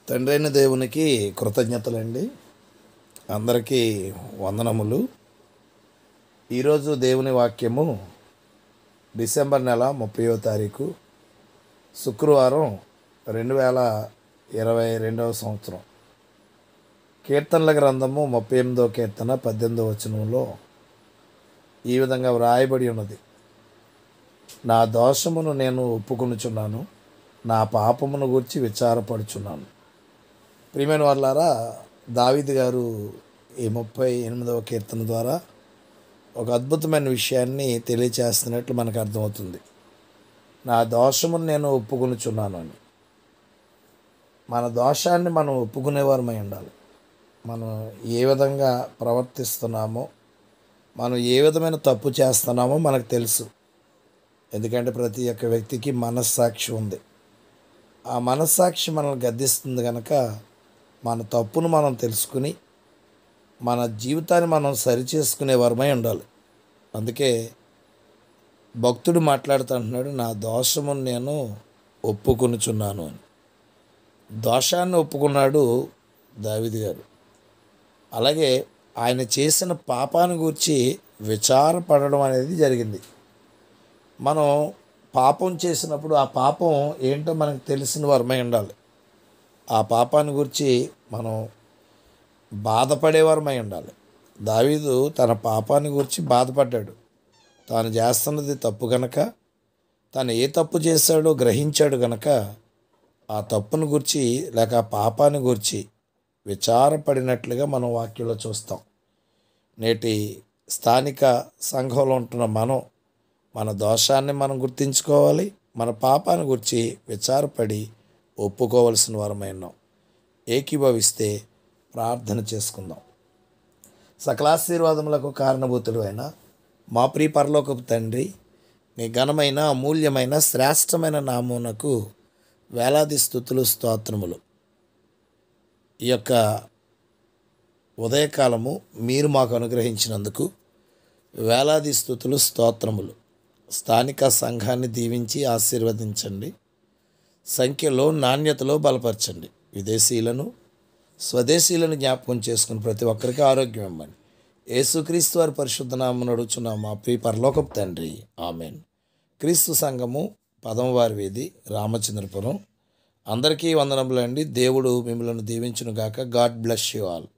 తండ్రైన దేవునికి కృతజ్ఞతలండి అందరికీ వందనములు ఈరోజు దేవుని వాక్యము డిసెంబర్ నెల ముప్పయో తారీఖు శుక్రవారం రెండు వేల ఇరవై రెండవ సంవత్సరం కీర్తనల గ్రంథము ముప్పై ఎనిమిదో కీర్తన పద్దెనిమిదో వచనంలో ఈ విధంగా వ్రాయబడి ఉన్నది నా దోషమును నేను ఒప్పుకొనుచున్నాను నా పాపమును గురించి విచారపడుచున్నాను ప్రియమైన వాళ్ళారా దావిద్ గారు ఈ ముప్పై ఎనిమిదవ కీర్తన ద్వారా ఒక అద్భుతమైన విషయాన్ని తెలియచేస్తున్నట్లు మనకు అర్థమవుతుంది నా దోషమును నేను ఒప్పుకొనుచున్నాను అని మన దోషాన్ని మనం ఒప్పుకునేవారమై ఉండాలి మనం ఏ విధంగా ప్రవర్తిస్తున్నామో మనం ఏ విధమైన తప్పు చేస్తున్నామో మనకు తెలుసు ఎందుకంటే ప్రతి ఒక్క వ్యక్తికి మనస్సాక్షి ఉంది ఆ మనస్సాక్షి మనల్ని గద్దిస్తుంది కనుక మన తప్పును మనం తెలుసుకుని మన జీవితాన్ని మనం సరిచేసుకునే వరమై ఉండాలి అందుకే భక్తుడు మాట్లాడుతుంటున్నాడు నా దోషమును నేను ఒప్పుకొనుచున్నాను అని దోషాన్ని ఒప్పుకున్నాడు దావిది గారు అలాగే ఆయన చేసిన పాపాన్ని గురించి విచారపడడం అనేది జరిగింది మనం పాపం చేసినప్పుడు ఆ పాపం ఏంటో మనకు తెలిసిన వరమై ఉండాలి ఆ పాపాన్ని గురించి మనం బాధపడేవారమై ఉండాలి దావీదు తన పాపాన్ని గురించి బాధపడ్డాడు తాను చేస్తున్నది తప్పు గనక తను ఏ తప్పు చేశాడో గ్రహించాడు గనక ఆ తప్పును గురించి లేక ఆ పాపాన్ని గురించి విచారపడినట్లుగా మనం వాక్యంలో చూస్తాం నేటి స్థానిక సంఘంలో ఉంటున్న మనం మన దోషాన్ని మనం గుర్తించుకోవాలి మన పాపాన్ని గురించి విచారపడి ఒప్పుకోవలసిన వారమై ఉన్నాం ఏకీభవిస్తే ప్రార్థన చేసుకుందాం సకలాశీర్వాదములకు కారణభూతుడు అయిన మా ప్రియ పరలోకపు తండ్రి మీ ఘనమైన అమూల్యమైన శ్రేష్టమైన నామునకు వేలాది స్థుతులు స్తోత్రములు ఈ యొక్క ఉదయకాలము మీరు మాకు అనుగ్రహించినందుకు వేలాది స్థుతులు స్తోత్రములు స్థానిక సంఘాన్ని దీవించి ఆశీర్వదించండి సంఖ్యలో నాణ్యతలో బలపరచండి విదేశీయులను స్వదేశీయులను జ్ఞాపకం చేసుకుని ప్రతి ఒక్కరికి ఆరోగ్యం ఇవ్వండి యేసుక్రీస్తు వారి పరిశుద్ధ నామను అడుగుచున్న మా ప్రియ పరలోకపు తండ్రి ఆమెన్ క్రీస్తు సంఘము పదమవారి వీధి రామచంద్రపురం అందరికీ వందనములండి దేవుడు మిమ్మల్ని దీవించును గాక గాడ్ బ్లెస్ యూ ఆల్